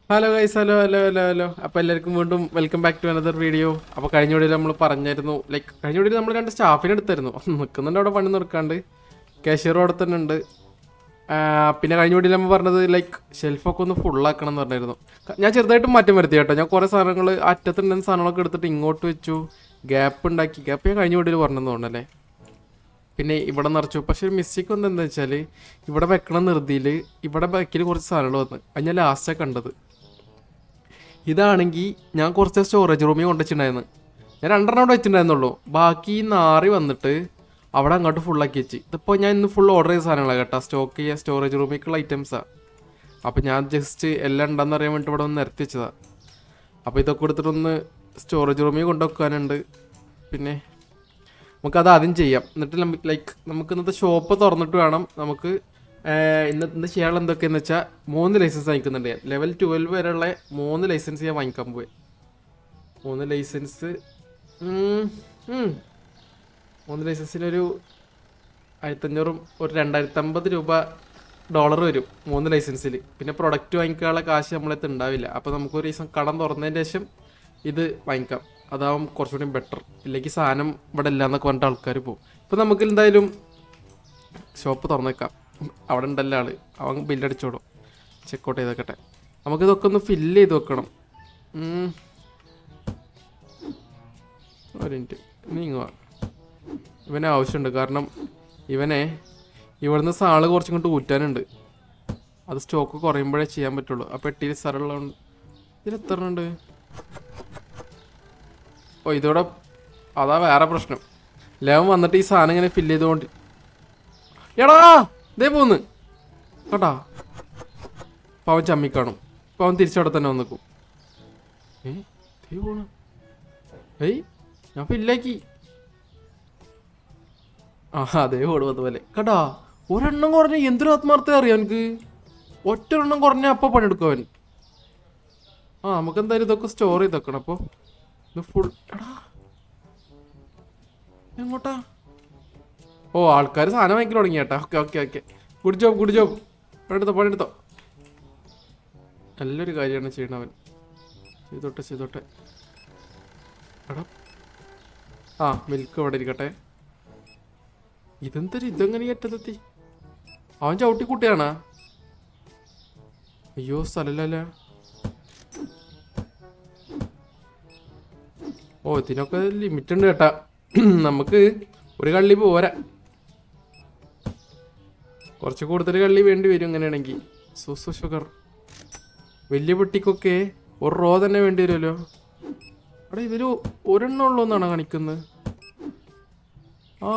Hello guys hello hello hello hello അപ്പോൾ എല്ലാവർക്കും വീണ്ടും welcome back to another video അപ്പോൾ കഴിഞ്ഞ വീഡിയോയിൽ നമ്മൾ പറഞ്ഞായിരുന്നു ലൈക്ക് കഴിഞ്ഞ വീഡിയോയിൽ നമ്മൾ രണ്ട് സ്റ്റാഫിനെ എടുത്തായിരുന്നു നിൽക്കുന്നുണ്ട് അവിടെ പണി നിർക്കാണ്ട് കാഷ്യറും അവിടെ തന്നെ ഉണ്ട് ആ, പിന്നെ കഴിഞ്ഞ വീഡിയോയിൽ നമ്മൾ പറഞ്ഞത് ലൈക്ക് ഷെൽഫൊക്കെ ഒന്ന് ഫുള്ളാക്കണം എന്ന് പറഞ്ഞായിരുന്നു ക- ഞാൻ ചെറുതായിട്ട് മാറ്റം വരുത്തി കേട്ടോ ഞാൻ കുറേ സാധനങ്ങൾ അറ്റത്തുണ്ടെന്ന സാധനങ്ങളൊക്കെ എടുത്തിട്ട് ഇങ്ങോട്ട് വെച്ചു ഗ്യാപ്പ് ഉണ്ടാക്കി ഗ്യാപ്പ് ഞാൻ കഴിഞ്ഞ വീഡിയോയിൽ പറഞ്ഞെന്ന് തോന്നല്ലേ പിന്നെ ഇവിടെ നിറച്ചു പക്ഷെ ഒരു മിസ്റ്റേക്ക് വന്നത് എന്താ വെച്ചാൽ ഇവിടെ വെക്കണ നിർത്തിയിൽ ഇവിടെ ബാക്കിൽ കുറച്ച് സാധനങ്ങൾ വന്ന് അത് ഞാൻ ലാസ്റ്റാണ് കണ്ടത് ഇതാണെങ്കിൽ ഞാൻ കുറച്ച് സ്റ്റോറേജ് റൂമിൽ കൊണ്ടുവച്ചിട്ടുണ്ടായിരുന്നു ഞാൻ രണ്ടെണ്ണം അവിടെ വെച്ചിട്ടുണ്ടായിരുന്നുള്ളൂ ബാക്കി ഈ നാറി വന്നിട്ട് അവിടെ അങ്ങോട്ട് ഫുള്ളാക്കി വെച്ച് ഇതിപ്പോൾ ഞാൻ ഇന്ന് ഫുൾ ഓർഡർ ചെയ്ത സാധനങ്ങളാണ് കേട്ടോ സ്റ്റോക്ക് ചെയ്യുക സ്റ്റോറേജ് റൂമിലേക്കുള്ള ഐറ്റംസാണ് അപ്പോൾ ഞാൻ ജസ്റ്റ് എല്ലാം ഉണ്ടെന്ന് അറിയാൻ വേണ്ടിയിട്ട് ഇവിടെ ഒന്ന് നിരത്തി വെച്ചതാണ് അപ്പോൾ ഇതൊക്കെ എടുത്തിട്ടൊന്ന് സ്റ്റോറേജ് റൂമിൽ കൊണ്ടുവെക്കാനുണ്ട് പിന്നെ നമുക്കത് ആദ്യം ചെയ്യാം എന്നിട്ട് ലൈക്ക് നമുക്ക് ഇന്നത്തെ ഷോപ്പ് തുറന്നിട്ട് വേണം നമുക്ക് ഏർ, ഇന്നത്തെ ഇന്ന് ചെയ്യാനുള്ള എന്തൊക്കെയെന്ന് വെച്ചാൽ മൂന്ന് ലൈസൻസ് വാങ്ങിക്കുന്നുണ്ട് ഞാൻ ലെവൽ ട്വൽവ് വരെയുള്ള മൂന്ന് ലൈസൻസ് ഞാൻ വാങ്ങിക്കാൻ പോയി മൂന്ന് ലൈസൻസ് ഉം, ഉം. മൂന്ന് ലൈസൻസിനൊരു ആയിരത്തഞ്ഞൂറും ഒരു രണ്ടായിരത്തമ്പത് രൂപ ഡോളർ വരും മൂന്ന് ലൈസൻസിൽ പിന്നെ പ്രൊഡക്റ്റ് വാങ്ങിക്കാനുള്ള കാശ് നമ്മളടുത്ത് ഉണ്ടാവില്ല അപ്പോൾ നമുക്കൊരു ദിവസം കടം തുറന്നതിന് ശേഷം ഇത് വാങ്ങിക്കാം അതാവും കുറച്ചുകൂടി ബെറ്റർ ഇല്ലെങ്കിൽ സാധനം ഇവിടെ ഇല്ല എന്നൊക്കെ പറഞ്ഞിട്ട് ആൾക്കാർ പോകും ഇപ്പം നമുക്ക് എന്തായാലും ഷോപ്പ് തുറന്നേക്കാം അവിടെ ഉണ്ടല്ലോ ആള് അവൻ ബില്ലടിച്ചോടും ചെക്കൗട്ട് ചെയ്തേക്കട്ടെ നമുക്കിതൊക്കെ ഒന്ന് ഫില്ല് ചെയ്ത് വെക്കണം ഉം. ഒരു മിനിറ്റ് നീങ്ങുക ഇവന് ആവശ്യമുണ്ട് കാരണം ഇവനെ ഇവിടുന്ന് സാള് കുറച്ചും കൊണ്ട് ഊറ്റാനുണ്ട് അത് സ്റ്റോക്ക് കുറയുമ്പോഴേ ചെയ്യാൻ പറ്റുള്ളൂ ആ പെട്ടിയിൽ സ്ഥലമുള്ളതുകൊണ്ട് ഇതിൽ എത്ര ഉണ്ട് ഓ ഇതോടെ അതാ വേറെ പ്രശ്നം ലെവൻ വന്നിട്ട് ഈ സാധനം ഇങ്ങനെ ഫില്ല് ചെയ്തുകൊണ്ട് എടാ ഇതേ പോന്ന് കേട്ടാ പവൻ ചമ്മിക്കാണും പവൻ തിരിച്ചവിടെ തന്നെ വന്നിക്കും ഏ ദേ പോണ് ഏയ് ഞാൻ ഫില്ലാക്കി ആ അതേ ഓടുന്നത് പോലെ കേട്ടാ ഒരെണ്ണം കുറഞ്ഞ എന്തൊരു ആത്മാർത്ഥത അറിയാം എനിക്ക് ഒറ്റ എണ്ണം കുറഞ്ഞ അപ്പൊ പണിയെടുക്കും അവൻ ആ നമുക്ക് എന്തായാലും ഇതൊക്കെ സ്റ്റോർ ചെയ്ത് വെക്കണം അപ്പോൾ ഇത് ഫുൾ എടാ എങ്ങോട്ടാ ഓ ആൾക്കാർ സാധനം വാങ്ങിക്കാൻ തുടങ്ങി കേട്ടാ okay okay okay good job good job പണിയെടുത്തോ പണിയെടുത്തോ നല്ലൊരു കാര്യമാണ് ചെയ്യണവൻ ചെയ്തോട്ടെ ചെയ്തോട്ടെ എടാ ആ മിൽക്ക് ഇവിടെ ഇരിക്കട്ടെ ഇതെന്തൊരു ഇതെങ്ങനെ ഈ അറ്റത്തെത്തി അവൻ ചവിട്ടി കുട്ടിയാണാ അയ്യോ സ്ഥലല്ല ഓ ഇതിനൊക്കെ ലിമിറ്റ് ഉണ്ട് കേട്ടാ നമുക്ക് ഒരു കള്ളി പോരാ കുറച്ച് കൂടുതൽ കള്ളി വേണ്ടി വരും ഇങ്ങനെയാണെങ്കിൽ സൂസു ഷുഗർ വലിയ പെട്ടിക്കൊക്കെ ഒരു റോ തന്നെ വേണ്ടി വരുമല്ലോ അവിടെ ഇതിൽ ഒരെണ്ണം ഉള്ളൂ എന്നാണ് കാണിക്കുന്നത് ആ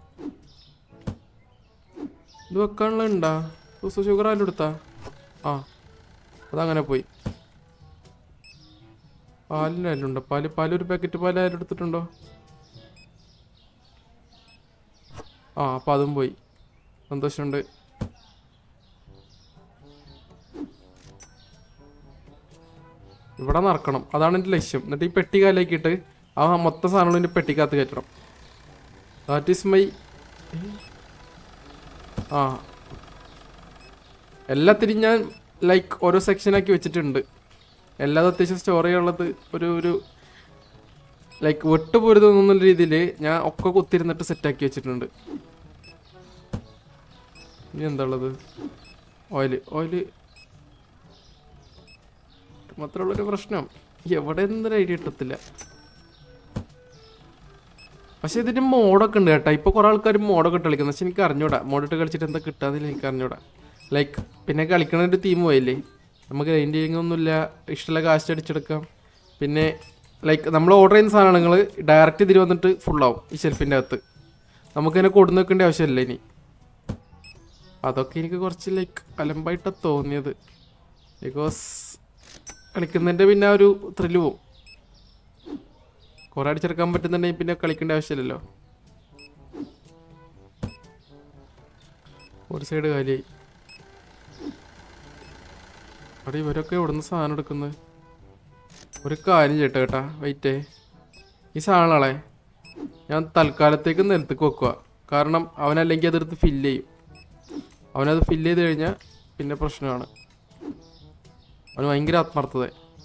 ഇത് വെക്കാനുള്ള ഉണ്ടാ സൂസു ഷുഗർ ആരും എടുത്താ ആ അതങ്ങനെ പോയി പാലിനായാലും ഉണ്ടോ പാല് പാല് ഒരു പാക്കറ്റ് പാൽ ആരും എടുത്തിട്ടുണ്ടോ ആ അപ്പം അതും പോയി സന്തോഷമുണ്ട് ഇവിടെ നടക്കണം അതാണ് എൻ്റെ ലക്ഷ്യം എന്നിട്ട് ഈ പെട്ടി കാലാക്കിയിട്ട് ആ മൊത്തം സാധനങ്ങളും എൻ്റെ പെട്ടിക്കകത്ത് കയറ്റണം ദാറ്റ് ഈസ് മൈ ആ എല്ലാത്തിനും ഞാൻ ലൈക്ക് ഓരോ സെക്ഷനാക്കി വെച്ചിട്ടുണ്ട് എല്ലാതും അത്യാവശ്യം സ്റ്റോർ ചെയ്യാനുള്ളത് ഒരു ഒരു ലൈക്ക് വിട്ടുപോരുതെന്നുള്ള രീതിയിൽ ഞാൻ ഒക്കെ കുത്തിരുന്നിട്ട് സെറ്റാക്കി വെച്ചിട്ടുണ്ട് ഇനി എന്താ ഉള്ളത് ഓയില് ഓയില് മാത്രമുള്ളൊരു പ്രശ്നം എവിടെ നിന്നൊരു ഐഡിയ കിട്ടത്തില്ല പക്ഷെ ഇതിന് മോഡൊക്കെ ഉണ്ട് കേട്ടോ ഇപ്പോൾ കുറേ ആൾക്കാർ മോഡൊക്കെ ഇട്ട് കളിക്കുന്നത് പക്ഷെ എനിക്ക് അറിഞ്ഞൂടാ മോഡിട്ട് കളിച്ചിട്ട് എന്താ കിട്ടാന്നില്ല എനിക്ക് അറിഞ്ഞൂടാ ലൈക്ക് പിന്നെ കളിക്കണ ഒരു ടീം പോയില്ലേ നമുക്ക് ഗ്രൈൻഡിങ് ഒന്നുമില്ല ഇഷ്ടമുള്ള കാശ് അടിച്ചെടുക്കാം പിന്നെ ലൈക്ക് നമ്മൾ ഓർഡർ ചെയ്യുന്ന സാധനങ്ങൾ ഡയറക്റ്റ് ഇതിൽ വന്നിട്ട് ഫുള്ളാവും ഈ ഷെൽഫിൻ്റെ അകത്ത് നമുക്കതിനെ കൊടുന്ന് വെക്കേണ്ട ആവശ്യമില്ല ഇനി അതൊക്കെ എനിക്ക് കുറച്ച് ലൈക്ക് അലമ്പായിട്ടാണ് തോന്നിയത് ബിക്കോസ് കളിക്കുന്നതിൻ്റെ പിന്നെ ആ ഒരു ത്രില്ല് പോവും കുറെ അടിച്ചെടുക്കാൻ പറ്റുന്നുണ്ടെങ്കിൽ പിന്നെ കളിക്കേണ്ട ആവശ്യമില്ലല്ലോ ഒരു സൈഡ് കാലിയായി അവിടെ ഇവരൊക്കെ ഇവിടുന്ന് സാധനം എടുക്കുന്നത് ഒരു കാര്യം ചേട്ടാ കേട്ടാ വെയിറ്റേ ഈ സാധനങ്ങളെ ഞാൻ തൽക്കാലത്തേക്ക് നിലത്തേക്ക് വെക്കുക കാരണം അവനല്ലെങ്കിൽ അതെടുത്ത് ഫില്ല് ചെയ്യും അവനത് ഫില്ല് ചെയ്ത് കഴിഞ്ഞാൽ പിന്നെ പ്രശ്നമാണ് അവന് ഭയങ്കര ആത്മാർത്ഥത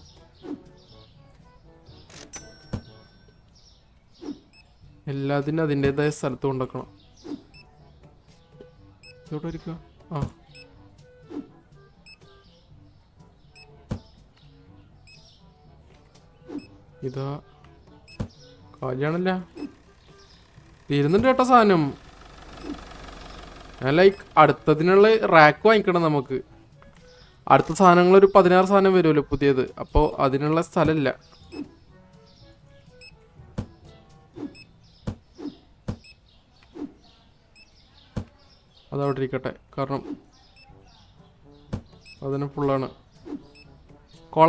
എല്ലാത്തിനും അതിൻ്റെതായ സ്ഥലത്ത് കൊണ്ടുവെക്കണം എവിടെ ഇരിക്കുക ആ ഇതാ കാലിയാണല്ല തീരുന്നുണ്ട് കേട്ടോ സാധനം ഞാൻ ലൈക്ക് അടുത്തതിനുള്ള റാക്ക് വാങ്ങിക്കണം നമുക്ക് അടുത്ത സാധനങ്ങൾ ഒരു പതിനാറ് സാധനം വരുമല്ലോ പുതിയത് അപ്പോൾ അതിനുള്ള സ്ഥലമില്ല അതവിടെ ഇരിക്കട്ടെ കാരണം അതിന് ഫുള്ളാണ് കോള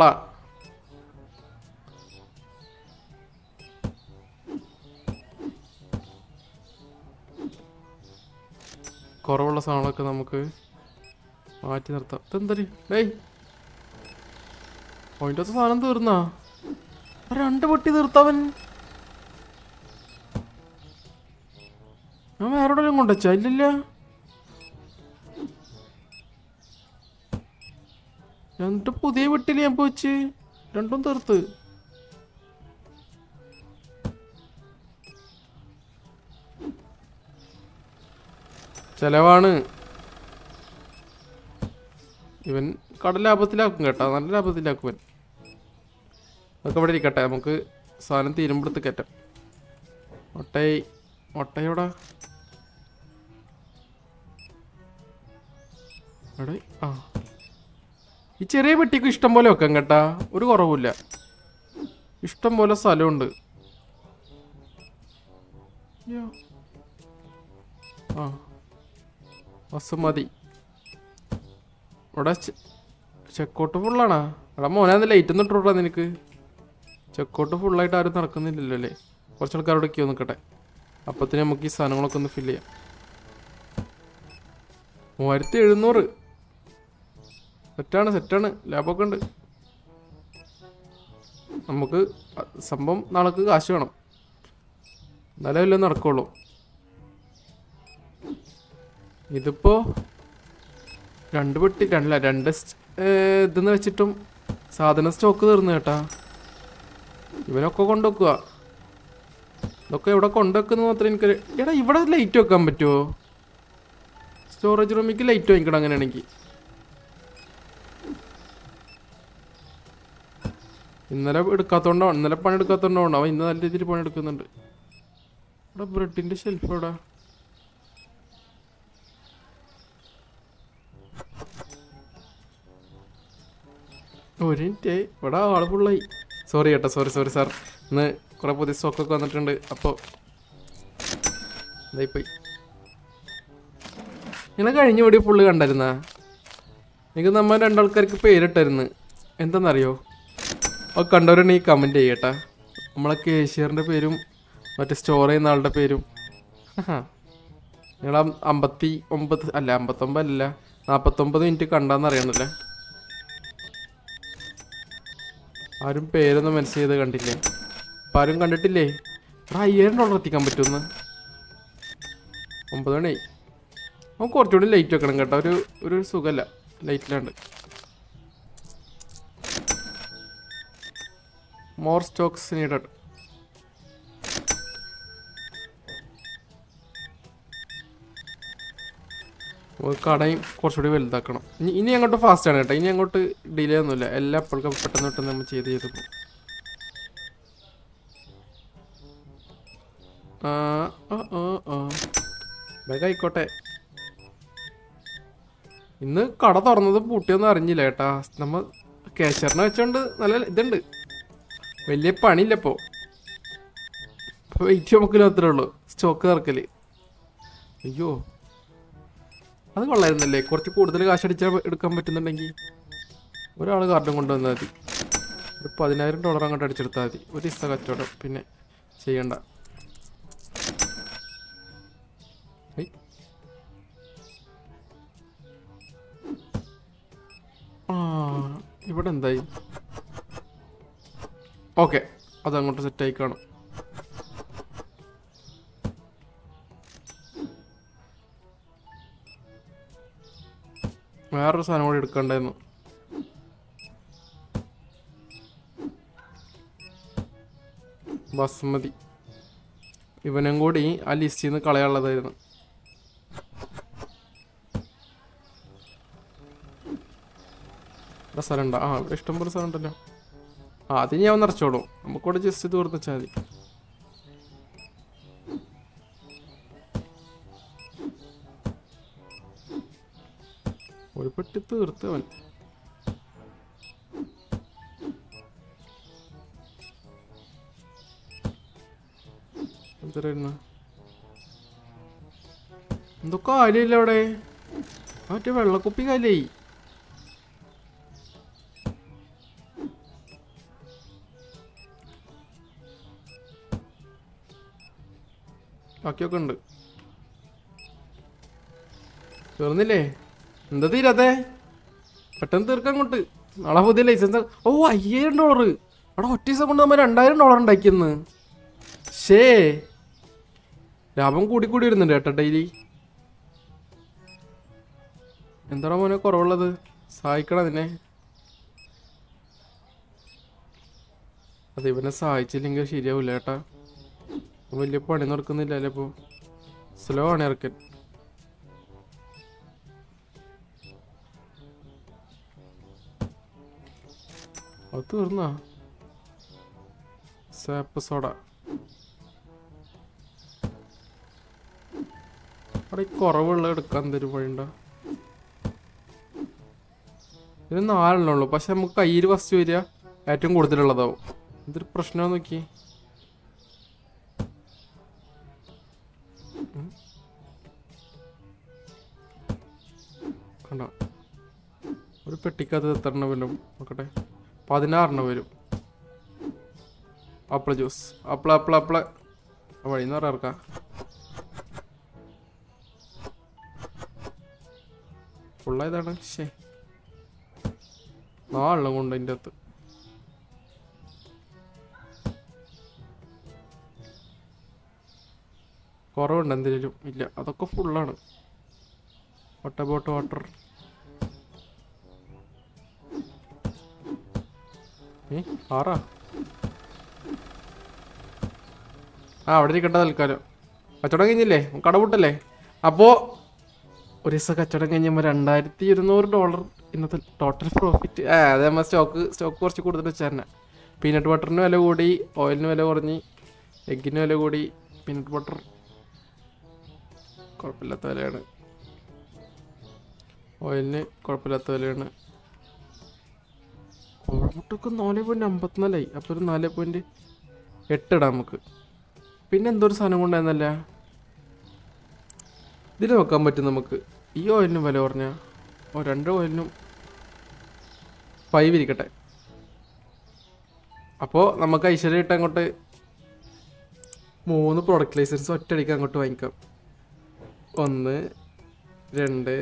കുറവുള്ള സാധനങ്ങളൊക്കെ നമുക്ക് മാറ്റി നിർത്താം ഇതെന്തരി ഡേയ് പോയിന്റ് സാധനം തീർന്നാ ആ രണ്ട് പൊട്ടി തീർത്തവൻ ഞാൻ വേറെ എവിടെയും കൊണ്ടുവച്ചാ ഇല്ലില്ല എന്നിട്ട് പുതിയ വെട്ടില് ഞാൻ പോച്ച് രണ്ടും തീർത്ത് ചെലവാണ് ഇവൻ കട ലാഭത്തിലാക്കും കേട്ടോ നല്ല ലാഭത്തിലാക്കും ഇവൻ അതൊക്കെ ഇവിടെ ഇരിക്കട്ടെ നമുക്ക് സാധനം തീരുമ്പോഴത്ത് കയറ്റാം ഒട്ടൈ ഒട്ടയോടാ എടേ ആ ഈ ചെറിയ പെട്ടിക്ക് ഇഷ്ടം പോലെ വെക്കാം കേട്ടാ ഒരു കുറവുമില്ല ഇഷ്ടം പോലെ സ്ഥലമുണ്ട് യ്യോ. ആ ബസ് മതി ഇവിടെ ചെക്കൗട്ട് ഫുള്ളാണാ എടാ മോനെ ലൈറ്റ് ഒന്നും ഇട്ടോട്ടാ നിനക്ക് ചെക്കൗട്ട് ഫുള്ളായിട്ട് ആരും നടക്കുന്നില്ലല്ലോ അല്ലേ കുറച്ച് ആൾക്കാരോട് ക്യൂ നിൽക്കട്ടെ അപ്പത്തിന് നമുക്ക് ഈ സാധനങ്ങളൊക്കെ ഒന്ന് ഫില്ല് ചെയ്യാം മൂവായിരത്തി എഴുന്നൂറ് സെറ്റാണ് സെറ്റാണ് ലാഭമൊക്കെ ഉണ്ട് നമുക്ക് അ- സംഭവം നാളേക്ക് കാശ് വേണം എന്നാലേ വല്ലതും നടക്കുള്ളൂ ഇതിപ്പോ രണ്ട് പെട്ടി രണ്ടല്ല രണ്ട് സ്റ്റ്- ഏ, ഇതെന്ന് വെച്ചിട്ടും സാധന സ്റ്റോക്ക് തീർന്നു കേട്ടാ ഇവനൊക്കെ കൊണ്ടുവെക്കുക ഇതൊക്കെ എവിടെ കൊണ്ടുവെക്കുന്ന മാത്രമേ എനിക്ക് എടാ ഇവിടെ ലൈറ്റ് വെക്കാൻ പറ്റുമോ സ്റ്റോറേജ് റൂമിക്ക് ലൈറ്റ് വാങ്ങിക്കണം അങ്ങനെയാണെങ്കിൽ ഇന്നലെ എടുക്കാത്തോണ്ടോ ഇന്നലെ പണി എടുക്കാത്തോണ്ടോ അവൻ ഇന്ന് നല്ല രീതിയിൽ പണി എടുക്കുന്നുണ്ട് ഇവിടെ ബ്രെഡിന്റെ ഷെൽഫ് എവിടെ ഒരു മിനിറ്റ് ഇവിടെ ആള് ഫുള്ളായി സോറി കേട്ടോ സോറി സോറി സാർ ഇന്ന് കുറെ പുതിയ സ്റ്റോക്കൊക്കെ വന്നിട്ടുണ്ട് അപ്പോൾ ഇതായിപ്പോയി നിങ്ങൾ കഴിഞ്ഞ ഓടി ഫുള്ള് കണ്ടായിരുന്നാ എനിക്ക് നമ്മ രണ്ടാൾക്കാർക്ക് പേരിട്ടായിരുന്നു എന്താണെന്നറിയോ അത് കണ്ടവരാണ് ഈ കമൻറ്റ് ചെയ്യട്ടാ നമ്മളെ കേഷ്യറിൻ്റെ പേരും മറ്റേ സ്റ്റോർ ചെയ്യുന്ന ആളുടെ പേരും നിങ്ങൾ അമ്പത്തി ഒമ്പത് അല്ല അമ്പത്തൊമ്പത് അല്ല നാൽപ്പത്തൊമ്പത് മിനിറ്റ് കണ്ടാന്ന് അറിയണല്ലേ ആരും പേരൊന്നും മനസ്സ് ചെയ്ത് കണ്ടില്ലേ അപ്പം ആരും കണ്ടിട്ടില്ലേ എടാ അയ്യായിരം ഡോളർ എത്തിക്കാൻ പറ്റുമെന്ന് ഒമ്പത് മണിയായി നമുക്ക് കുറച്ചുകൂടി ലൈറ്റ് വെക്കണം കേട്ടോ ഒരു ഒരു സുഖമല്ല ലൈറ്റിലാണ്ട് മോർ സ്റ്റോക്സ് നീഡഡ് കടയും കുറച്ചുകൂടി വലുതാക്കണം ഇനി ഇനി അങ്ങോട്ട് ഫാസ്റ്റ് ആണ് കേട്ടോ ഇനി അങ്ങോട്ട് ഡിലേ ഒന്നുമില്ല എല്ലാം അപ്പോഴേക്കും പെട്ടെന്ന് പെട്ടെന്ന് നമ്മൾ ചെയ്ത് ചെയ്ത് പോകും ആ ആ ആ ആ വേഗം ആയിക്കോട്ടെ ഇന്ന് കട തുറന്നത് പൂട്ടിയൊന്നും അറിഞ്ഞില്ല കേട്ടാ നമ്മ കേശറിനെ വെച്ചോണ്ട് നല്ല ഇതുണ്ട് വലിയ പണിയില്ല ഇപ്പോ ഇപ്പൊ വെയിറ്റ് നമുക്ക് മാത്രമേ ഉള്ളൂ സ്റ്റോക്ക് നിറക്കല് അയ്യോ അത് കൊള്ളായിരുന്നല്ലേ കുറച്ച് കൂടുതൽ കാശ് അടിച്ചാൽ എടുക്കാൻ പറ്റുന്നുണ്ടെങ്കിൽ ഒരാൾ കാർഡും കൊണ്ടുവന്നാൽ മതി ഒരു പതിനായിരം ഡോളർ അങ്ങോട്ട് അടിച്ചെടുത്താൽ മതി ഒരു ഇസ കച്ചവടം പിന്നെ ചെയ്യണ്ട ഹെയ്. ആ ഇവിടെ എന്തായി ഓക്കെ അതങ്ങോട്ട് സെറ്റായി കാണും വേറൊരു സാധനം കൂടി എടുക്കണ്ടായിരുന്നു ബസ്മതി ഇവനും കൂടി ആ ലിസ്റ്റിൽ നിന്ന് കളയാനുള്ളതായിരുന്നു ഇവിടെ സ്ഥലമുണ്ടോ ആ ഇവിടെ ഇഷ്ടംപോലെ സ്ഥലം ഉണ്ടല്ലോ ആ അതിന് ഞാൻ നിറച്ചോളൂ നമുക്കിവിടെ ജസ്റ്റ് തീർന്ന് വെച്ചാൽ മതി ഒരു പെട്ടി തീർത്ത് അവൻ എത്രയായിരുന്നു എന്തോ കാലില്ല അവിടെ ആ മറ്റേ വെള്ളക്കുപ്പി കാലായി ബാക്കിയൊക്കെ ഉണ്ട് തീർന്നില്ലേ എന്താ തീരാത്തെ പെട്ടെന്ന് തീർക്കാൻ കൊണ്ട് നാളെ പുതിയ ലൈസൻസ് ഓ അയ്യായിരം ഡോളർ അവിടെ ഒറ്റ ദിവസം കൊണ്ട് നമ്മൾ രണ്ടായിരം ഡോളർ ഉണ്ടാക്കിയെന്ന് ഷേ ലാഭം കൂടി കൂടി വരുന്നുണ്ട് കേട്ടോ ഡെയിലി എന്താണോ മോനെ കുറവുള്ളത് സഹായിക്കണം അതിനെ അത് ഇവനെ സഹായിച്ചില്ലെങ്കിൽ ശരിയാവില്ല ഏട്ടാ അവൻ വലിയ പണി നടക്കുന്നില്ല അല്ലേ ഇപ്പൊ സ്ലോ ആണ് ഇറക്കൻ അത് തീർന്നാ സാപ്പ് സോഡ അവിടെ ഈ കുറവുള്ള എടുക്കാൻ എന്തൊരു വഴിയുണ്ടോ ഇത് നാലെണ്ണേ ഉള്ളൂ പക്ഷെ നമുക്ക് കയ്യിൽ ഫസ്റ്റ് വരിക ഏറ്റവും കൂടുതലുള്ളതാവും ഇതൊരു പ്രശ്നമാന്ന് നോക്കി ഉം. കണ്ടോ ഒരു പെട്ടിക്കകത്ത് എത്ര എണ്ണം വരും നോക്കട്ടെ പതിനാറെണ്ണം വരും ആപ്പിള ജ്യൂസ് ആപ്പിള ആപ്പിള ആപ്പിള വഴിന്ന് പറയാം ഇറക്കാം ഫുള്ളായതാണ് ശേ നാളെ കൊണ്ട് അതിൻ്റെ അകത്ത് കുറവുണ്ട് എന്തെങ്കിലും ഇല്ല അതൊക്കെ ഫുള്ളാണ് വാട്ട് അബൌട്ട് വാട്ടർ ഏ ആറാ ആ അവിടെ ഇരിക്കട്ടെ തൽക്കാലം കച്ചവടം കഴിഞ്ഞില്ലേ കട പൂട്ടല്ലേ അപ്പോൾ ഒരു ദിവസം കച്ചവടം കഴിഞ്ഞപ്പോൾ രണ്ടായിരത്തി ഇരുന്നൂറ് ഡോളർ ഇന്നത്തെ ടോട്ടൽ പ്രോഫിറ്റ് ആ അതേ നമ്മൾ സ്റ്റോക്ക് സ്റ്റോക്ക് കുറച്ച് കൂടുതൽ വെച്ചാൽ തന്നെ പീനട്ട് ബട്ടറിന് വില കൂടി ഓയിലിന് വില കുറഞ്ഞ് എഗ്ഗിന് വില കൂടി പീനട്ട് ബട്ടർ കുഴപ്പമില്ലാത്ത വിലയാണ് ഓയിലിന് കുഴപ്പമില്ലാത്ത വിലയാണ് കോഴമുട്ടൊക്കെ നാല് പോയിന്റ് അമ്പത്തിനാലായി അപ്പോൾ ഒരു നാല് പോയിന്റ് എട്ടിടാം നമുക്ക് പിന്നെ എന്തോ സാധനം കൊണ്ടായിരുന്നല്ല ഇതിൽ നോക്കാൻ പറ്റും നമുക്ക് ഈ ഓയിലിന് വില കുറഞ്ഞ ഓ രണ്ട് ഓയിലിനും ഫൈവ് ഇരിക്കട്ടെ അപ്പോൾ നമുക്ക് ഐശ്വര്യമായിട്ട് അങ്ങോട്ട് മൂന്ന് പ്രൊഡക്റ്റ് ലൈസൻസ് ഒറ്റയടിക്ക് അങ്ങോട്ട് വാങ്ങിക്കാം ഒന്ന് രണ്ട്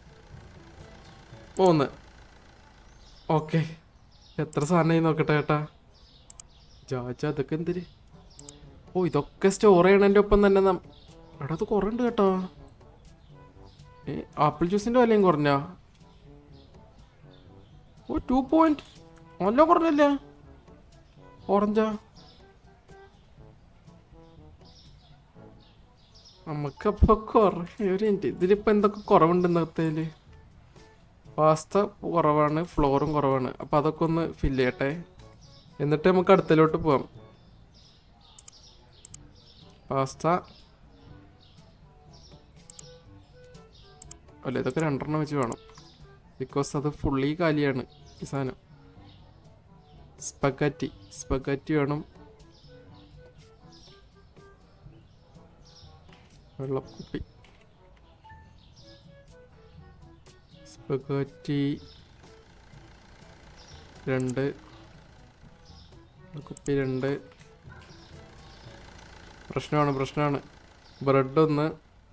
മൂന്ന് ഓക്കെ എത്ര സാധനമായി നോക്കട്ടെ ചേട്ടാ ജാജ അതൊക്കെ എന്തിര് ഓ ഇതൊക്കെ സ്റ്റോർ ചെയ്യണതിൻ്റെ ഒപ്പം തന്നെ നം- എടാ അത് കുറേ ഉണ്ട് കേട്ടോ ഏ ആപ്പിൾ ജ്യൂസിൻ്റെ വിലയും കുറഞ്ഞ ഓ ടു പോയിന്റ് നല്ല കുറഞ്ഞല്ലേ ഓറഞ്ചാ നമുക്കപ്പോൾ കുറേ ഒരു മിനിറ്റ് ഇതിലിപ്പോൾ എന്തൊക്കെ കുറവുണ്ട് ഇന്നത്തേല് പാസ്ത കുറവാണ് ഫ്ലോറും കുറവാണ് അപ്പോൾ അതൊക്കെ ഒന്ന് ഫില്ല് ചെയ്യട്ടെ എന്നിട്ട് നമുക്ക് അടുത്തലോട്ട് പോവാം പാസ്ത അല്ല ഇതൊക്കെ രണ്ടെണ്ണം വെച്ച് വേണം ബിക്കോസ് അത് ഫുള്ളി കാലിയാണ് ഈ സാധനം സ്പഗറ്റി സ്പഗറ്റി വേണം വെള്ളക്കുപ്പി സ്പഗറ്റി രണ്ട് കുപ്പി രണ്ട് പ്രശ്നമാണ് പ്രശ്നമാണ് ബ്രെഡ് ഒന്ന്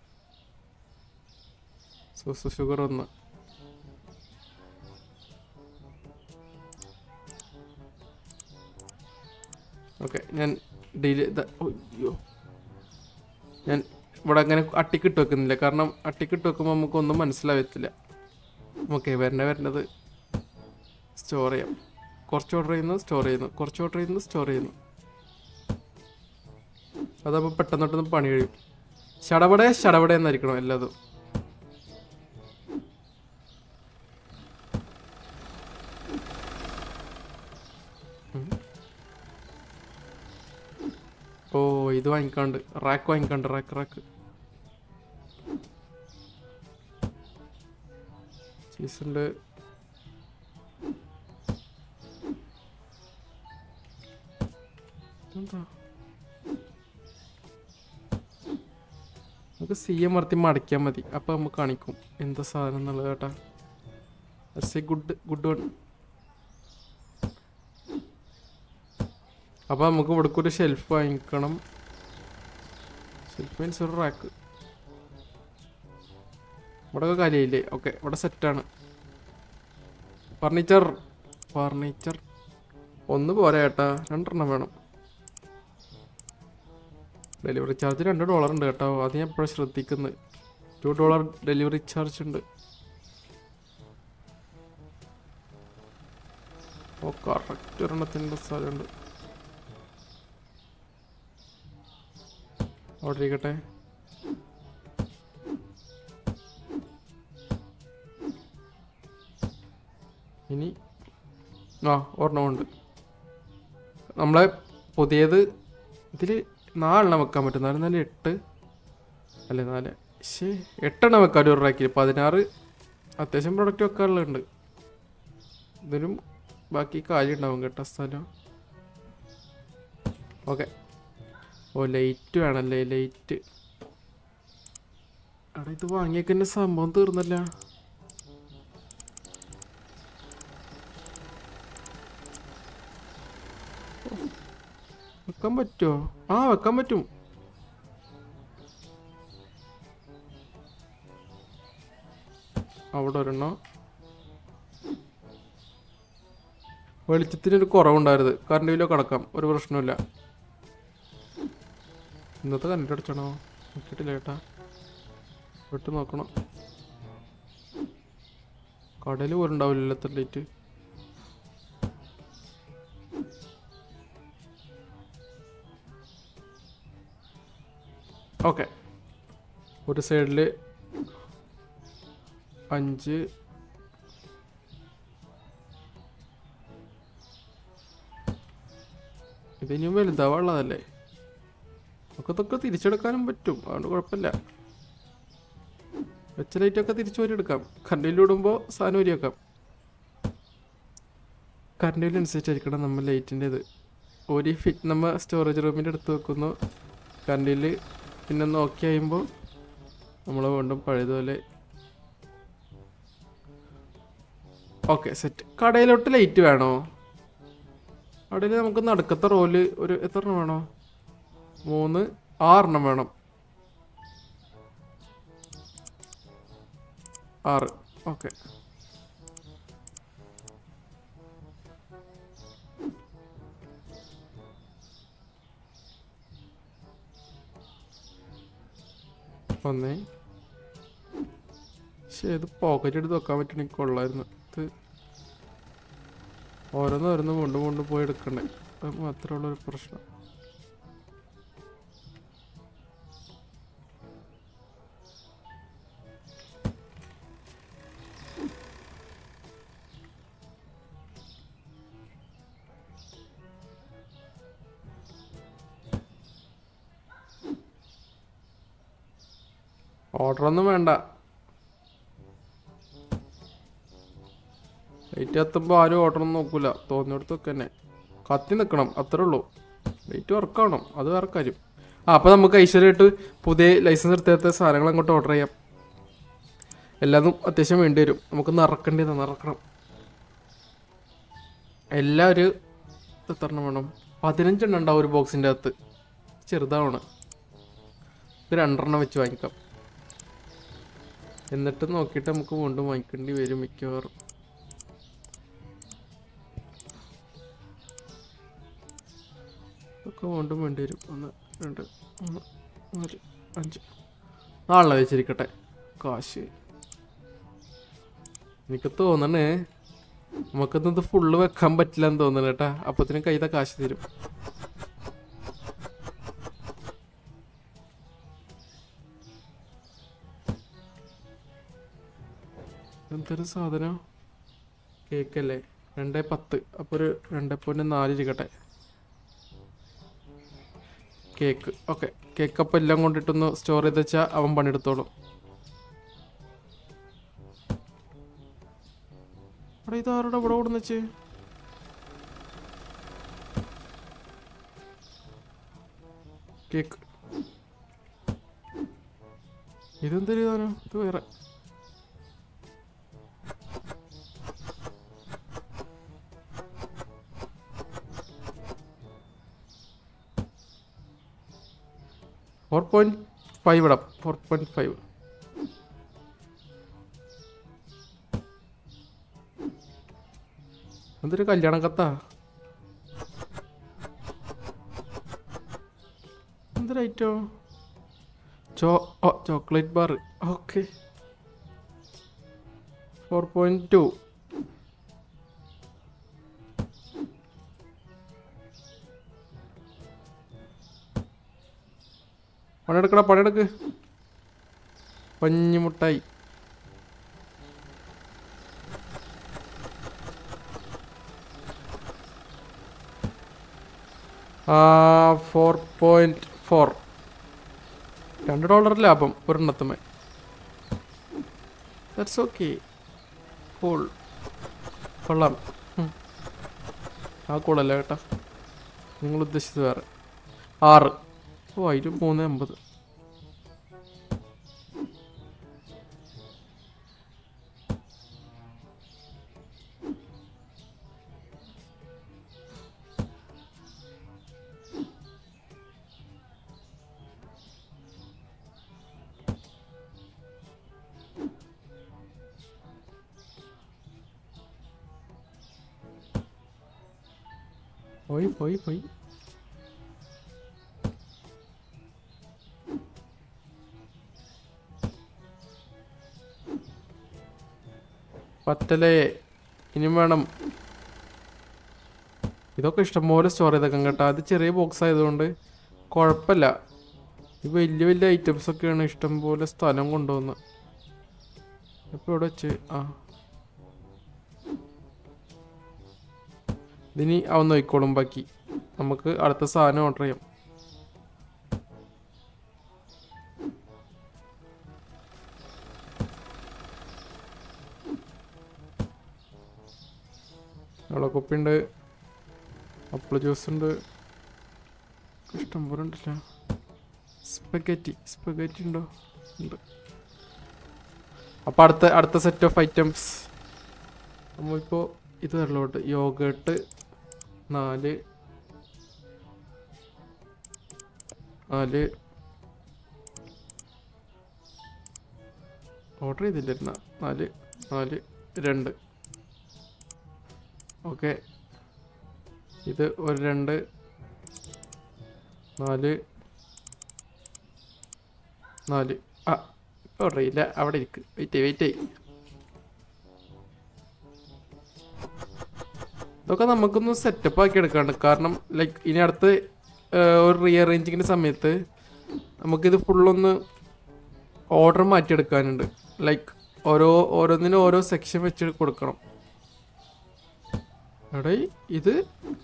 സോസ് ഷുഗർ ഒന്ന് ഓക്കെ ഞാൻ ഡെയിലി അയ്യോ ഞാൻ ഇവിടെ അങ്ങനെ അട്ടിക്കിട്ട് വെക്കുന്നില്ല കാരണം അട്ടിക്കിട്ട് വെക്കുമ്പോൾ നമുക്കൊന്നും മനസ്സിലാവത്തില്ല ഓക്കെ വരണേ വരണത് സ്റ്റോർ ചെയ്യാം കുറച്ച് ഓർഡർ ചെയ്യുന്നു സ്റ്റോർ ചെയ്യുന്നു കുറച്ച് ഓർഡർ ചെയ്യുന്നു സ്റ്റോർ ചെയ്യുന്നു അതപ്പോൾ പെട്ടെന്ന് പെട്ടെന്ന് പണി കഴിയും ശടപടെ ശടപടെ എന്നായിരിക്കണം എല്ലാതും ഉം. ഓ ഇത് വാങ്ങിക്കാണ്ട് റാക്ക് വാങ്ങിക്കാണ്ട് റാക്ക് റാക്ക് ചീസുണ്ട് എന്താ നമുക്ക് സി എം വർത്തി മടക്കിയാൽ മതി അപ്പോൾ നമുക്ക് കാണിക്കും എന്താ സാധനം എന്നുള്ളത് കേട്ടാ that's a good good one അപ്പോൾ നമുക്ക് ഇവിടെ ഒരു ഷെൽഫ് വാങ്ങിക്കണം ഷെൽഫ് മീൻസ് ഒരു റാക്ക് ഇവിടെ ഒക്കെ കാര്യമില്ലേ ഓക്കെ ഇവിടെ സെറ്റാണ് ഫർണിച്ചർ ഫർണിച്ചർ ഒന്ന് പോരാ ചേട്ടാ രണ്ടെണ്ണം വേണം ഡെലിവറി ചാർജ് രണ്ട് ഡോളർ ഉണ്ട് കേട്ടോ അത് ഞാൻ എപ്പോഴും ശ്രദ്ധിക്കുന്നത് ടു ഡോളർ ഡെലിവറി ചാർജ് ഉണ്ട് ഓ കറക്റ്റ് ഒരെണ്ണത്തിൻ്റെ സ്ഥലമുണ്ട് അവിടെ ഇരിക്കട്ടെ ഇനി ആ ഒരെണ്ണമുണ്ട് നമ്മളെ പുതിയത് ഇതിൽ നാലെണ്ണം വെക്കാൻ പറ്റും നാല് നാല് എട്ട് അല്ലേ നാല് ശേ എട്ടെണ്ണം വെക്കാൻ ഒരു റാക്കിൽ പതിനാറ് അത്യാവശ്യം പ്രൊഡക്റ്റ് വെക്കാനുള്ളതുണ്ട് ഇതിനും ബാക്കി കാര്യം ഉണ്ടാവും കേട്ടോ സ്ഥലം ഓക്കെ ഓ ലൈറ്റ് വേണല്ലേ ലൈറ്റ് അവിടെ ഇത് വാങ്ങിയേക്കന്നെ സംഭവം തീർന്നല്ല വെക്കാൻ പറ്റുമോ ആ വെക്കാൻ പറ്റും അവിടെ ഒരെണ്ണം വെളിച്ചത്തിനൊരു കുറവുണ്ടായിരുന്നു കറണ്ട് ബില്ലോ കടക്കാം ഒരു പ്രശ്നമില്ല ഇന്നത്തെ കറണ്ട് അടിച്ചണോ നോക്കിയിട്ടില്ല ചേട്ടാ വിട്ട് നോക്കണം കടയിൽ പോലും ഉണ്ടാവില്ല എത്ര ലൈറ്റ് ഓക്കെ ഒരു സൈഡിൽ അഞ്ച് ഇതിനും വലുതാവുള്ളതല്ലേ ഒക്കെ ഇതൊക്കെ തിരിച്ചെടുക്കാനും പറ്റും അതുകൊണ്ട് കുഴപ്പമില്ല വെച്ച ലൈറ്റൊക്കെ തിരിച്ചു വരെടുക്കാം കറണ്ടിലൂടുമ്പോൾ സാധനം ഊരി വെക്കാം കറണ്ട് ബില്ല് അനുസരിച്ചായിരിക്കണം നമ്മൾ ലൈറ്റിൻ്റെ ഇത് ഒരു ഫിറ്റ് നമ്മൾ സ്റ്റോറേജ് റൂമിൻ്റെ അടുത്ത് വെക്കുന്നു കറണ്ട് ബില്ല് പിന്നെ നോക്കി കഴിയുമ്പോൾ നമ്മൾ വീണ്ടും പഴയതുപോലെ ഓക്കെ സെറ്റ് കടയിലോട്ട് ലൈറ്റ് വേണോ കടയിൽ നമുക്ക് നടുക്കത്തെ റോല് ഒരു എത്ര എണ്ണം വേണോ മൂന്ന് ആറെണ്ണം വേണം ആറ് ഓക്കെ ഒന്നേ പക്ഷേ ഇത് പോക്കറ്റ് എടുത്ത് വെക്കാൻ പറ്റണമെങ്കിൽ കൊള്ളായിരുന്നു ഇത് ഓരോന്ന് ഓരോന്ന് കൊണ്ടു കൊണ്ടു പോയി എടുക്കണ്ടേ അത് മാത്രമേ ഉള്ളൊരു പ്രശ്നം ഓർഡറൊന്നും വേണ്ട ലൈറ്റ് കത്തുമ്പോൾ ആരും ഓർഡറൊന്നും നോക്കൂല തോന്നിയെടുത്തൊക്കെ തന്നെ കത്തി നിൽക്കണം അത്രേ ഉള്ളൂ ലൈറ്റ് വർക്കാവണം അത് വേറെ കാര്യം ആ അപ്പോൾ നമുക്ക് ഐശ്വര്യമായിട്ട് പുതിയ ലൈസൻസ് എടുത്ത സാധനങ്ങൾ അങ്ങോട്ട് ഓർഡർ ചെയ്യാം എല്ലാതും അത്യാവശ്യം വേണ്ടി വരും നമുക്ക് നിറക്കേണ്ടത് നിറക്കണം എല്ലാം ഒരു എത്ര എണ്ണം വേണം പതിനഞ്ചെണ്ണം ഉണ്ടാവും ഒരു ബോക്സിൻ്റെ അകത്ത് ചെറുതാണ് ഇത് രണ്ടെണ്ണം വെച്ച് വാങ്ങിക്കാം എന്നിട്ട് നോക്കിയിട്ട് നമുക്ക് വീണ്ടും വാങ്ങിക്കേണ്ടി വരും മിക്കവാറും ഒക്കെ വീണ്ടും വേണ്ടി വരും ഒന്ന് രണ്ട് മൂന്ന് നാല് അഞ്ച് നാളെ വെച്ചിരിക്കട്ടെ കാശ് എനിക്ക് തോന്നണേ നമുക്കിത് ഫുള്ള് വെക്കാൻ പറ്റില്ല എന്ന് തോന്നണ കേട്ടാ അപ്പത്തിന് കയ്യിലെ കാശ് തരും എന്തൊരു സാധനം കേക്കല്ലേ രണ്ടേ പത്ത് അപ്പോൾ ഒരു രണ്ട് പോയിന്റ് നാല് ഇരിക്കട്ടെ കേക്ക് ഓക്കെ കേക്ക് അപ്പം എല്ലാം കൊണ്ടിട്ടൊന്ന് സ്റ്റോർ ചെയ്ത് വെച്ചാൽ അവൻ പണിയെടുത്തോളും അവിടെ ഇതാരുടെ ഇവിടെ ഓടുന്ന വെച്ച് കേക്ക് ഇതെന്തൊരു സാധനം ഇത് വേറെ ഫോർ പോയിന്റ് ഫൈവ് ഇടാം ഫോർ പോയിന്റ് ഫൈവ് എന്തൊരു കല്യാണ കത്താ എന്തൊരു ഐറ്റം ചോ ഓ chocolate bar okay four point two പണിയെടുക്കടാ പണിയെടുക്ക് പഞ്ഞിമുട്ടായി ഫോർ പോയിന്റ് ഫോർ രണ്ട് ഡോളർ ലാഭം ഒരെണ്ണത്തുമേ ദാറ്റ്സ് ഓക്കെ കൂൾ കൊള്ളാം ഉം. ആ കൂളല്ല കേട്ടോ നിങ്ങൾ ഉദ്ദേശിച്ചത് വേറെ ആറ് ഓ അതിൽ മൂന്ന് അമ്പത് പോയി പോയി പോയി പത്തലേ ഇനിയും വേണം ഇതൊക്കെ ഇഷ്ടംപോലെ സ്റ്റോർ ചെയ്തേക്കാം കേട്ടോ അത് ചെറിയ ബോക്സ് ആയതുകൊണ്ട് കുഴപ്പമില്ല ഈ വലിയ വലിയ ഐറ്റംസ് ഒക്കെയാണ് ഇഷ്ടംപോലെ സ്ഥലം കൊണ്ടുവന്ന് ഇപ്പോൾ ഇവിടെ വെച്ച് ആ ഇതിനി അവൻ നോക്കിക്കോളും ബാക്കി നമുക്ക് അടുത്ത സാധനം ഓർഡർ ചെയ്യാം വെള്ളക്കുപ്പി ഉണ്ട് അപ്പിൾ ജ്യൂസ് ഉണ്ട് ഇഷ്ടം പോലെ ഉണ്ടല്ലോ സ്പെഗറ്റി സ്പെഗറ്റി ഉണ്ടോ ഉണ്ട് അപ്പോൾ അടുത്ത അടുത്ത സെറ്റ് ഓഫ് ഐറ്റംസ് നമ്മളിപ്പോൾ ഇത് വരലോട്ട് യോഗേട്ട് നാല് നാല് ഓർഡർ ചെയ്തില്ലായിരുന്ന നാല് നാല് രണ്ട് ഓക്കെ ഇത് ഒരു രണ്ട് നാല് നാല് ആ ഇപ്പോൾ ഓർഡർ ചെയ്യില്ല അവിടെ ഇരിക്ക് വെയിറ്റ് വെയിറ്റ് ചെയ്യ് ഇതൊക്കെ നമുക്കൊന്ന് സെറ്റപ്പ് ആക്കി എടുക്കാണ്ട് കാരണം ലൈക്ക് ഇനി അടുത്ത് ഏർ, ഒരു റീഅറേഞ്ചിങ്ങിൻ്റെ സമയത്ത് നമുക്കിത് ഫുള്ളൊന്ന് ഓർഡർ മാറ്റിയെടുക്കാനുണ്ട് ലൈക്ക് ഓരോ ഓരോന്നിനും ഓരോ സെക്ഷൻ വെച്ച് കൊടുക്കണം എടേ ഇത്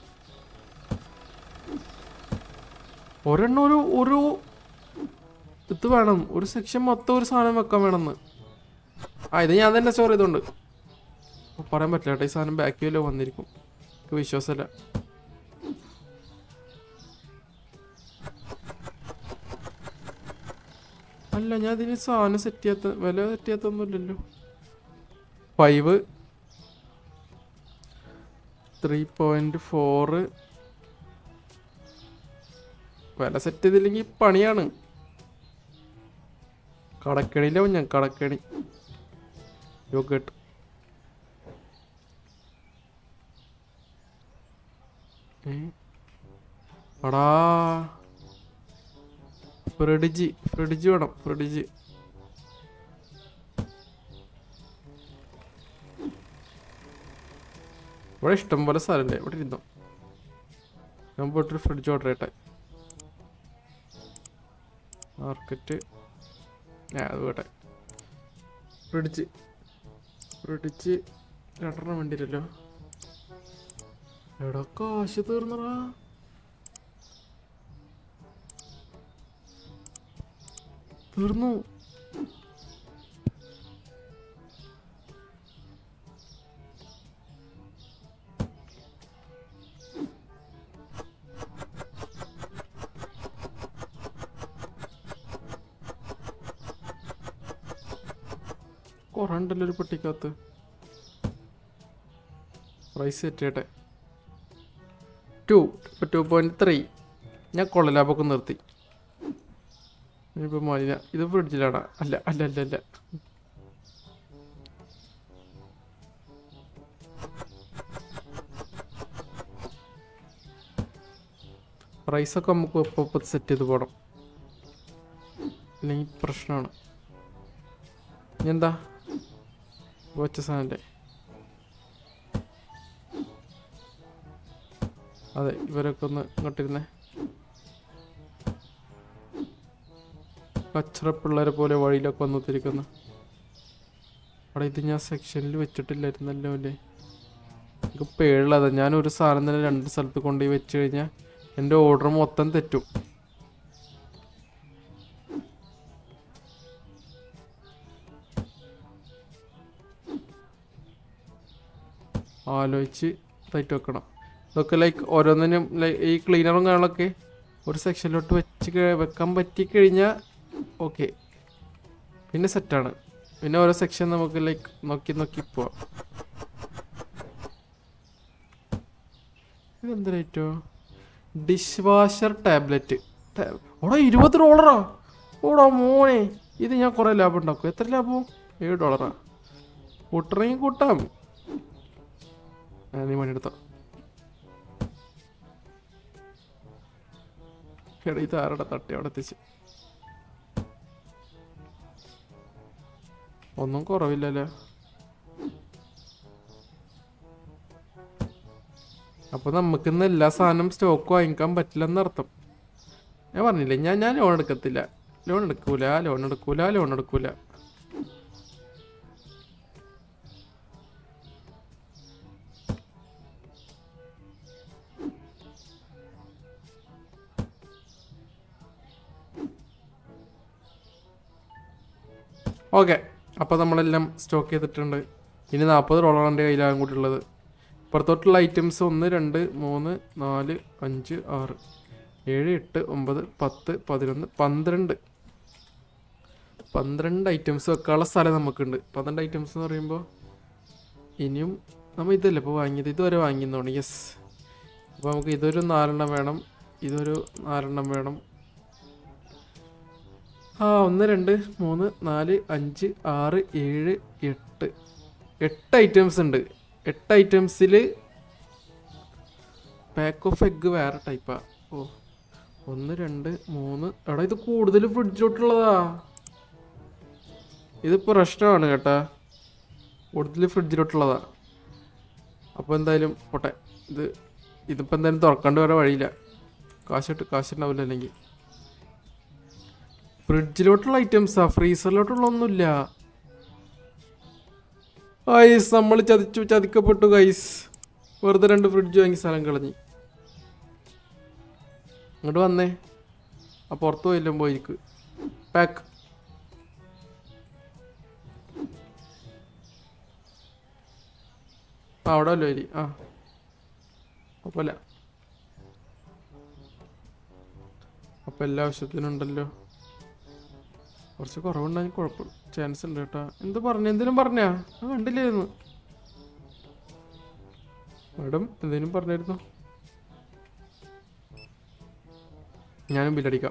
ഒരെണ്ണം ഒരു ഒരു ഇത് വേണം ഒരു സെക്ഷൻ മൊത്തം ഒരു സാധനം വെക്കാൻ വേണമെന്ന് ആ ഇത് ഞാൻ തന്നെ സ്റ്റോർ ചെയ്തോണ്ട് ഓ, പറയാൻ പറ്റില്ല കേട്ടോ ഈ സാധനം ബാക്ക് വല്ലോ വന്നിരിക്കും എനിക്ക് വിശ്വാസമല്ല അല്ല ഞാൻ ഇതിന് സാധനം സെറ്റ് ചെയ്യാത്ത വില സെറ്റ് ചെയ്യാത്തൊന്നുമില്ലല്ലോ ഫൈവ് ത്രീ പോയിന്റ് ഫോറ് വില സെറ്റ് ചെയ്തില്ലെങ്കിൽ പണിയാണ് കടക്കണിയിലാവും ഞാൻ കടക്കണി യോഗട്ട് ഏ അടാ ഫ്രിഡ്ജ് ഫ്രിഡ്ജ് വേണം ഫ്രിഡ്ജ് ഇവിടെ ഇഷ്ടം പോലെ സ്ഥലമല്ലേ ഇവിടെ ഇരുന്നോ ഞാൻ പോയിട്ടൊരു ഫ്രിഡ്ജ് ഓർഡർ ചെയ്യട്ടെ മാർക്കറ്റ് ആ അത് പോട്ടെ ഫ്രിഡ്ജ് പിടിച്ച് രണ്ടെണ്ണം വേണ്ടിയില്ലല്ലോ എടാ കാശ് തീർന്നടാ തീർന്നു കുറേ ഉണ്ടല്ലോ ഒരു പെട്ടിക്കകത്ത് പ്രൈസ് സെറ്റ് ചെയ്യട്ടെ ടു ഇപ്പോൾ ടു പോയിൻറ്റ് ത്രീ ഞാൻ കൊള്ളലാഭമൊക്കെ നിർത്തി ഇനിയിപ്പോൾ മാലിന ഇത് ഫ്രിഡ്ജിലാടാ അല്ല അല്ല അല്ല അല്ല പ്രൈസൊക്കെ നമുക്ക് ഇപ്പോൾ ഇപ്പോൾ സെറ്റ് ചെയ്ത് പോകണം അല്ലെങ്കിൽ പ്രശ്നമാണ് ഇനി എന്താ വച്ച സാധനല്ലേ അതെ ഇവരൊക്കെ ഒന്ന് ഇങ്ങോട്ടിരുന്നേ കച്ചറ പിള്ളേരെ പോലെ വഴിയിലൊക്കെ വന്നുത്തിരിക്കുന്നു അവിടെ ഇത് ഞാൻ സെക്ഷനിൽ വെച്ചിട്ടില്ലായിരുന്നല്ലോ അല്ലേ എനിക്ക് പേളുള്ളതാ ഞാൻ ഒരു സാധനം തന്നെ രണ്ട് സ്ഥലത്ത് കൊണ്ടുപോയി വെച്ച് കഴിഞ്ഞാൽ എൻ്റെ ഓർഡർ മൊത്തം തെറ്റും ആലോചിച്ച് തയ്റ്റ് വെക്കണം ഇതൊക്കെ ലൈക്ക് ഓരോന്നിനും ലൈ- ഈ ക്ലീനറും കാര്യങ്ങളൊക്കെ ഒരു സെക്ഷനിലോട്ട് വെച്ച് കഴി- വെക്കാൻ പറ്റി കഴിഞ്ഞാൽ ഓക്കെ പിന്നെ സെറ്റാണ് പിന്നെ ഓരോ സെക്ഷൻ നമുക്ക് ലൈക്ക് നോക്കി നോക്കി പോവാം ഇതെന്ത് റേറ്റോ ഡിഷ് വാഷർ ടാബ്ലറ്റ് ഓടാ ഇരുപത് ഡോളറാ ഓടാ മോനെ ഇത് ഞാൻ കുറേ ലാഭം ഉണ്ടാക്കും എത്ര ലാഭം ഏഴ് ഡോളറാ കൂട്ടണമെങ്കിൽ കൂട്ടാം ആ, നീ പണിയെടുത്തോ എടാ ഇത് ആരുടെ തട്ടി അവിടെ എത്തിച്ച് ഒന്നും കുറവില്ലല്ലോ അപ്പൊ നമുക്ക് ഇന്ന് എല്ലാ സാധനം സ്റ്റോക്ക് വാങ്ങിക്കാൻ പറ്റില്ലെന്ന് അർത്ഥം ഞാൻ പറഞ്ഞില്ലേ ഞാൻ ഞാൻ ലോൺ എടുക്കത്തില്ല ലോൺ എടുക്കൂല ലോൺ എടുക്കൂല ലോൺ എടുക്കൂല ഓക്കെ അപ്പോൾ നമ്മളെല്ലാം സ്റ്റോക്ക് ചെയ്തിട്ടുണ്ട് ഇനി നാൽപ്പത് ഡോളറാണ് എൻ്റെ കയ്യിലാണ് കൂടി ഉള്ളത് ഇപ്പുറത്തോട്ടുള്ള ഐറ്റംസ് ഒന്ന് രണ്ട് മൂന്ന് നാല് അഞ്ച് ആറ് ഏഴ് എട്ട് ഒമ്പത് പത്ത് പതിനൊന്ന് പന്ത്രണ്ട് പന്ത്രണ്ട് ഐറ്റംസ് വെക്കാനുള്ള സ്ഥലം നമുക്കുണ്ട് പന്ത്രണ്ട് ഐറ്റംസ് എന്ന് പറയുമ്പോൾ ഇനിയും നമ്മൾ ഇതല്ലേ ഇപ്പോൾ വാങ്ങിയത് ഇതുവരെ വാങ്ങിയെന്നാണ് യെസ് അപ്പോൾ നമുക്ക് ഇതൊരു നാലെണ്ണം വേണം ഇതൊരു നാലെണ്ണം വേണം ആ ഒന്ന് രണ്ട് മൂന്ന് നാല് അഞ്ച് ആറ് ഏഴ് എട്ട് എട്ട് ഐറ്റംസ് ഉണ്ട് എട്ട് ഐറ്റംസിൽ പാക്ക് ഓഫ് എഗ്ഗ് വേറെ ടൈപ്പാ ഓ ഒന്ന് രണ്ട് മൂന്ന് എടാ ഇത് കൂടുതൽ ഫ്രിഡ്ജിലോട്ടുള്ളതാ ഇത് പ്രശ്നമാണ് കേട്ടാ കൂടുതൽ ഫ്രിഡ്ജിലോട്ടുള്ളതാ അപ്പോൾ എന്തായാലും പോട്ടെ ഇത് ഇതിപ്പോൾ എന്തായാലും തുറക്കാണ്ട് വേറെ വഴിയില്ല കാശിട്ട് കാശുണ്ടാവില്ല അല്ലെങ്കിൽ ഫ്രിഡ്ജിലോട്ടുള്ള ഐറ്റംസാ ഫ്രീസറിലോട്ടുള്ള ഒന്നുമില്ല ഗൈസ് നമ്മൾ ചതിച്ചു ചതിക്കപ്പെട്ടു ഗൈസ് വെറുതെ രണ്ട് ഫ്രിഡ്ജ് വാങ്ങി സ്ഥലം കളഞ്ഞു ഇങ്ങോട്ട് വന്നേ ആ പുറത്ത് പോയില്ലോ പോയിരിക്ക് പാക്ക് ആ അവിടെ അല്ലോ അരി ആ കുഴപ്പമില്ല അപ്പം എല്ലാ ആവശ്യത്തിനും ഉണ്ടല്ലോ കുറച്ച് കുറവുണ്ടായി കുഴപ്പം ചാൻസ് ഉണ്ട് കേട്ടാ എന്ത് പറഞ്ഞു എന്തിനും പറഞ്ഞാ ആ കണ്ടില്ലായിരുന്നു മാഡം എന്തെങ്കിലും പറഞ്ഞായിരുന്നു ഞാനും ബില്ലടിക്കാം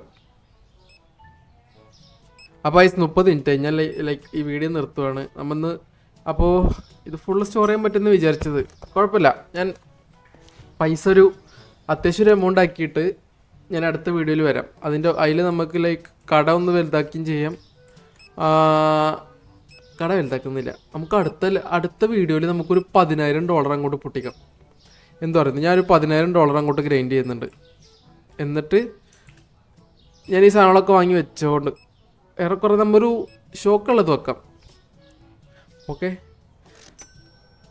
അപ്പോൾ ഐസ് മുപ്പത് മിനിറ്റ് ഞാൻ ലൈക്ക് ഈ വീഡിയോ നിർത്തുവാണ് നമ്മന്ന് അപ്പോൾ ഇത് ഫുള്ള് സ്റ്റോർ ചെയ്യാൻ പറ്റുമെന്ന് വിചാരിച്ചത് കുഴപ്പമില്ല ഞാൻ പൈസ ഒരു അത്യാവശ്യം ഒരു എമൗണ്ട് ആക്കിയിട്ട് ഞാൻ അടുത്ത വീഡിയോയിൽ വരാം അതിൻ്റെ അതിൽ നമുക്ക് ലൈക്ക് കട ഒന്ന് വലുതാക്കുകയും ചെയ്യാം ആ, കട വലുതാക്കുന്നില്ല നമുക്ക് അടുത്ത അടുത്ത വീഡിയോയിൽ നമുക്കൊരു പതിനായിരം ഡോളർ അങ്ങോട്ട് പൊട്ടിക്കാം എന്താ പറയുന്നത് ഞാനൊരു പതിനായിരം ഡോളർ അങ്ങോട്ട് ഗ്രൈൻഡ് ചെയ്യുന്നുണ്ട് എന്നിട്ട് ഞാൻ ഈ സാധനങ്ങളൊക്കെ വാങ്ങി വെച്ചോണ്ട് ഏറെക്കുറെ നമ്മൊരു ഷോക്കുള്ളത് വെക്കാം ഓക്കെ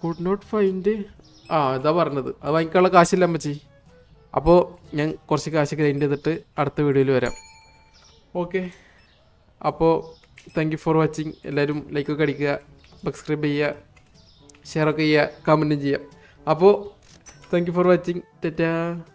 കുഡ് നോട്ട് ഫൈൻഡ് ആ ഇതാ പറഞ്ഞത് അത് വാങ്ങിക്കാനുള്ള കാശില്ല അമ്മച്ചി അപ്പോൾ ഞാൻ കുറച്ച് കാശ് ഗ്രൈൻഡ് ചെയ്തിട്ട് അടുത്ത വീഡിയോയിൽ വരാം ഓക്കെ അപ്പോൾ താങ്ക് യു ഫോർ വാച്ചിങ് എല്ലാവരും ലൈക്കൊക്കെ അടിക്കുക സബ്സ്ക്രൈബ് ചെയ്യുക ഷെയറൊക്കെ ചെയ്യുക കമൻറ്റും ചെയ്യുക അപ്പോൾ താങ്ക് യു ഫോർ വാച്ചിങ് ടെറ്റാ